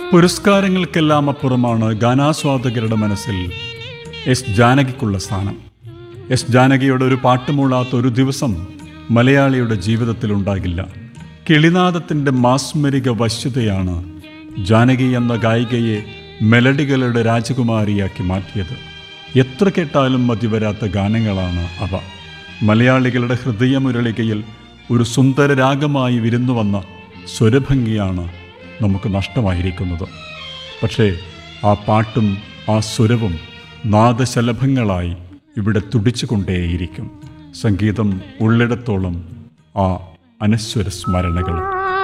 പുരസ്കാരങ്ങൾക്കെല്ലാം അപ്പുറമാണ് ഗാനാസ്വാദകരുടെ മനസ്സിൽ എസ് ജാനകിക്കുള്ള സ്ഥാനം എസ് ജാനകിയുടെ ഒരു പാട്ടുമൂളാത്ത ഒരു ദിവസം മലയാളിയുടെ ജീവിതത്തിൽ ഉണ്ടാകില്ല കിളിനാദത്തിൻ്റെ മാസ്മരിക വശ്യതയാണ് ജാനകി എന്ന ഗായികയെ മെലഡികളുടെ രാജകുമാരിയാക്കി മാറ്റിയത് എത്ര കേട്ടാലും മതിവരാത്ത ഗാനങ്ങളാണ് അവ മലയാളികളുടെ ഹൃദയമുരളികയിൽ ഒരു സുന്ദര രാഗമായി വിരുന്നു വന്ന സ്വരഭംഗിയാണ് നമുക്ക് നഷ്ടമായിരിക്കുന്നത് പക്ഷേ ആ പാട്ടും ആ സ്വരവും നാദശലഭങ്ങളായി ഇവിടെ തുടിച്ചുകൊണ്ടേയിരിക്കും സംഗീതം ഉള്ളിടത്തോളം ആ അനശ്വര സ്മരണകളും